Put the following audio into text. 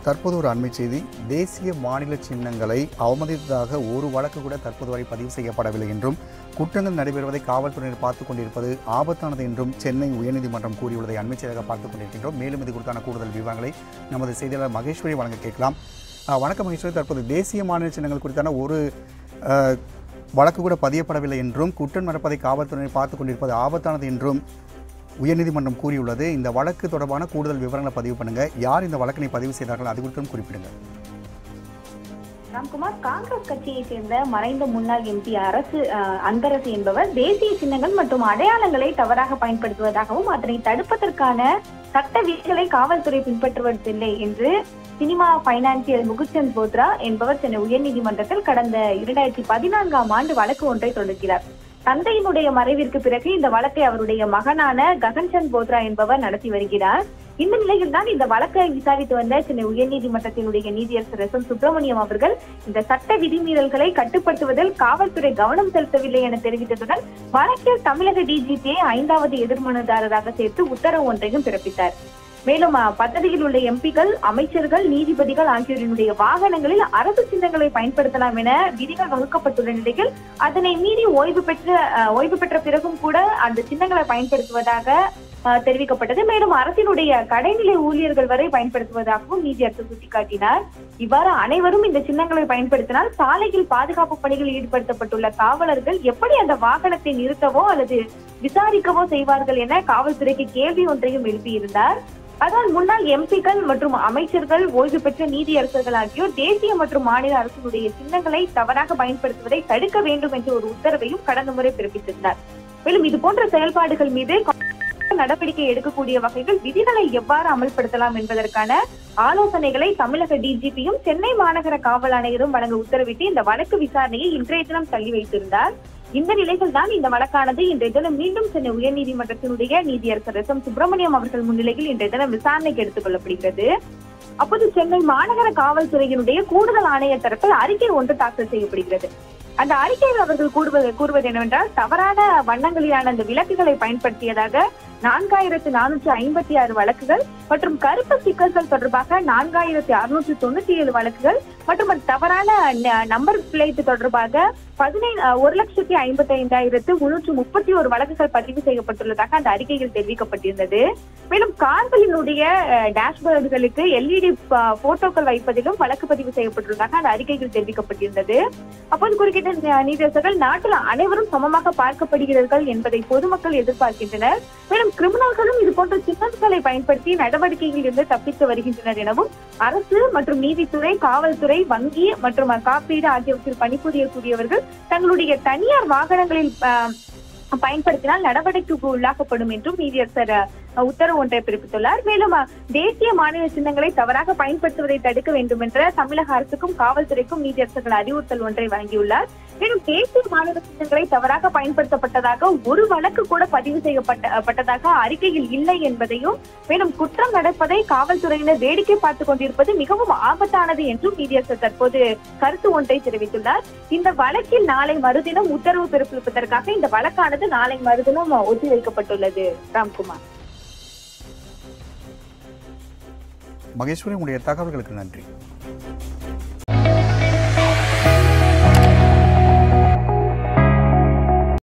தற்போது ஒரு அண்மை செய்தி தேசிய மாநில சின்னங்களை அவமதித்ததாக ஒரு வழக்கு கூட தற்போது வரை பதிவு செய்யப்படவில்லை என்றும் குற்றங்கள் நடைபெறுவதை காவல்துறையினர் பார்த்துக் கொண்டிருப்பது ஆபத்தானது என்றும் சென்னை உயர்நீதிமன்றம் கூறியுள்ளதை அண்மை செய்தியாக பார்த்துக் கொண்டிருக்கின்றோம் மேலும் இது குறித்தான கூடுதல் விவரங்களை நமது செய்தியாளர் மகேஸ்வரி வழங்க கேட்கலாம் அஹ், வணக்கம் மகேஸ்வரி தற்போது தேசிய மாநில சின்னங்கள் குறித்தான ஒரு அஹ், வழக்கு கூட பதியப்படவில்லை என்றும் குற்றம் நடப்பதை காவல்துறையினர் பார்த்துக் கொண்டிருப்பது ஆபத்தானது என்றும் உயர்நீதிமன்றம் கூறியுள்ளது இந்த வழக்கு தொடர்பான கூடுதல் விவரங்களை பதிவு பண்ணுங்க யார் இந்த வழக்கினை பதிவு செய்தார்கள் அது குறித்தும் குறிப்பிடுங்க ராம்குமார் காங்கிரஸ் கட்சியை சேர்ந்த மறைந்த முன்னாள் எம்பி அரசு அஹ், அன்பரசு என்பவர் தேசிய சின்னங்கள் மற்றும் அடையாளங்களை தவறாக பயன்படுத்துவதாகவும் அதனை தடுப்பதற்கான சட்ட விதிகளை காவல்துறை பின்பற்றுவதில்லை என்று சினிமா பைனான்சியல் முகுச்சந்த் போத்ரா என்பவர் சென்னை உயர்நீதிமன்றத்தில் கடந்த இரண்டாயிரத்தி பதினான்காம் ஆண்டு வழக்கு ஒன்றை தொடர்கிறார் தந்தையினுடைய மறைவிற்கு பிறகு இந்த வழக்கை அவருடைய மகனான ககன்சந்த் போத்ரா என்பவர் நடத்தி வருகிறார் இந்த நிலையில் தான் இந்த வழக்கை விசாரித்து வந்த சென்னை உயர்நீதிமன்றத்தினுடைய நீதியரசர் எஸ் எம் சுப்பிரமணியம் அவர்கள் இந்த சட்ட விதிமீறல்களை கட்டுப்படுத்துவதில் காவல்துறை கவனம் செலுத்தவில்லை என தெரிவித்ததுடன் வழக்கில் தமிழக டிஜிபியை ஐந்தாவது எதிர்மனுதாரராக சேர்த்து உத்தரவு ஒன்றையும் பிறப்பித்தார் மேலும் அஹ், பதவியில் உள்ள எம்பிக்கள் அமைச்சர்கள் நீதிபதிகள் ஆகியோரினுடைய வாகனங்களில் அரசு சின்னங்களை பயன்படுத்தலாம் என விதிகள் வகுக்கப்பட்டுள்ள நிலையில் அதனை மீறி ஓய்வு பெற்ற அஹ், ஓய்வு பெற்ற பிறகும் கூட அந்த சின்னங்களை பயன்படுத்துவதாக அஹ், தெரிவிக்கப்பட்டது மேலும் அரசினுடைய கடைநிலை ஊழியர்கள் வரை பயன்படுத்துவதாகவும் நீதியரசர் சுட்டிக்காட்டினார் இவ்வாறு அனைவரும் இந்த சின்னங்களை பயன்படுத்தினால் சாலையில் பாதுகாப்பு பணிகளில் ஈடுபடுத்தப்பட்டுள்ள காவலர்கள் எப்படி அந்த வாகனத்தை நிறுத்தவோ அல்லது விசாரிக்கவோ செய்வார்கள் என காவல்துறைக்கு கேள்வி ஒன்றையும் எழுப்பியிருந்தார் அதனால் முன்னாள் எம்பிக்கள் மற்றும் அமைச்சர்கள் ஓய்வு பெற்ற நீதியரசர்கள் ஆகியோர் தேசிய மற்றும் மாநில அரசுடைய சின்னங்களை தவறாக பயன்படுத்துவதை தடுக்க வேண்டும் என்ற ஒரு உத்தரவையும் கடந்த முறை பிறப்பித்திருந்தார் மேலும் இது போன்ற செயல்பாடுகள் மீது நடவடிக்கை எடுக்கக்கூடிய வகைகள் விதிகளை எவ்வாறு அமல்படுத்தலாம் என்பதற்கான ஆலோசனைகளை தமிழக டிஜிபியும் சென்னை மாநகர காவல் ஆணையரும் வழங்க உத்தரவிட்டு இந்த வழக்கு விசாரணையை இன்றைய தினம் தள்ளி வைத்திருந்தார் இந்த நிலையில் தான் இந்த வழக்கானது இன்றைய தினம் மீண்டும் சென்னை உயர்நீதிமன்றத்தினுடைய நீதியரசர் எஸ் எம் சுப்பிரமணியம் அவர்கள் முன்னிலையில் இன்றைய தினம் விசாரணைக்கு எடுத்துக் கொள்ளப்படுகிறது அப்போது சென்னை மாநகர காவல்துறையினுடைய கூடுதல் ஆணையர் தரப்பில் அறிக்கை ஒன்று தாக்கல் செய்யப்படுகிறது அந்த அறிக்கையில் அவர்கள் கூறுவது கூறுவது என்னவென்றால் தவறான வண்ணங்களிலான அந்த விளக்குகளை பயன்படுத்தியதாக நான்காயிரத்து நானூற்று ஐம்பத்தி ஆறு வழக்குகள் மற்றும் கருப்பு ஸ்டிக்கர்கள் தொடர்பாக நான்காயிரத்தி அறுநூற்று தொண்ணூத்தி ஏழு வழக்குகள் மற்றும் அது தவறான ந- நம்பர் பிளேட் தொடர்பாக பதினைந்து ஒரு லட்சத்தி ஐம்பத்தி ஐந்தாயிரத்து முன்னூற்று முப்பத்தி ஒரு வழக்குகள் பதிவு செய்யப்பட்டுள்ளதாக அந்த அறிக்கையில் தெரிவிக்கப்பட்டிருந்தது மேலும் கார்களினுடைய டேஷ்போர்டுகளுக்கு எல்இடி போட்டோக்கள் வைப்பதிலும் வழக்கு பதிவு செய்யப்பட்டுள்ளதாக அந்த அறிக்கையில் தெரிவிக்கப்பட்டிருந்தது அப்போது குறுக்கிட்ட ந- நீதியரசர்கள் நாட்டில் அனைவரும் சமமாக பார்க்கப்படுகிறார்கள் என்பதை பொதுமக்கள் எதிர்பார்க்கின்றனர் மேலும் கிரிமினல்களும் இது போன்ற சின்னங்களை பயன்படுத்தி நடவடிக்கையில் இருந்து தப்பித்து வருகின்றனர் எனவும் அரசு மற்றும் நீதித்துறை காவல்துறை வங்கி மற்றும் காப்பீடு ஆகியவற்றில் பணிபுரியக்கூடியவர்கள் தங்களுடைய தனியார் வாகனங்களில் ஆஹ், பயன்படுத்தினால் நடவடிக்கைக்கு உள்ளாக்கப்படும் என்றும் நீதியரசர் அஹ், உத்தரவு ஒன்றை பிறப்பித்துள்ளார் மேலும் அஹ், தேசிய மாநில சின்னங்களை தவறாக பயன்படுத்துவதை தடுக்க வேண்டும் என்ற தமிழக அரசுக்கும் காவல்துறைக்கும் நீதியரசர்கள் அறிவுறுத்தல் ஒன்றை வழங்கியுள்ளார் மேலும் தேசிய மாநில சின்னங்களை தவறாக பயன்படுத்தப்பட்டதாக ஒரு வழக்கு கூட பதிவு செய்யப்பட்ட பட்டதாக அறிக்கையில் இல்லை என்பதையும் மேலும் குற்றம் நடப்பதை காவல்துறையினர் வேடிக்கை பார்த்துக் கொண்டிருப்பது மிகவும் ஆபத்தானது என்றும் நீதியரசர் தற்போது கருத்து ஒன்றை தெரிவித்துள்ளார் இந்த வழக்கில் நாளை மறுதினம் உத்தரவு பிறப்பிப்பதற்காக இந்த வழக்கானது நாளை மறுதினம் ஒத்திவைக்கப்பட்டுள்ளது ராம்குமார் மகேஸ்வரி உங்களுடைய தகவல்களுக்கு நன்றி